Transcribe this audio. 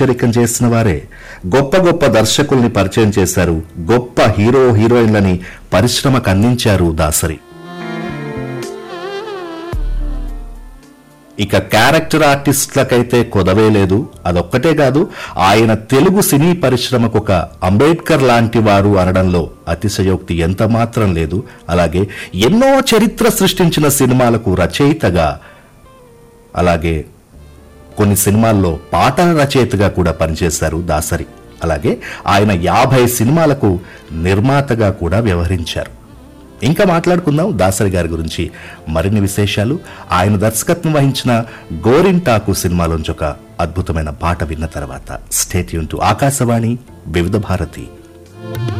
రాచరికం చేసిన వారే గొప్ప గొప్ప దర్శకుల్ని పరిచయం చేశారు గొప్ప హీరో హీరోయిన్లని పరిశ్రమకు అందించారు దాసరి ఇక క్యారెక్టర్ ఆర్టిస్టులకైతే కొదవే లేదు అదొక్కటే కాదు ఆయన తెలుగు సినీ పరిశ్రమకు ఒక అంబేద్కర్ లాంటి వారు అనడంలో అతిశయోక్తి ఎంత మాత్రం లేదు అలాగే ఎన్నో చరిత్ర సృష్టించిన సినిమాలకు రచయితగా అలాగే కొన్ని సినిమాల్లో పాటల రచయితగా కూడా పనిచేశారు దాసరి అలాగే ఆయన యాభై సినిమాలకు నిర్మాతగా కూడా వ్యవహరించారు ఇంకా మాట్లాడుకుందాం దాసరి గారి గురించి మరిన్ని విశేషాలు ఆయన దర్శకత్వం వహించిన గోరింటాకు సినిమాలోంచి ఒక అద్భుతమైన పాట విన్న తర్వాత స్టేట్ యూన్ టు ఆకాశవాణి వివిధ భారతి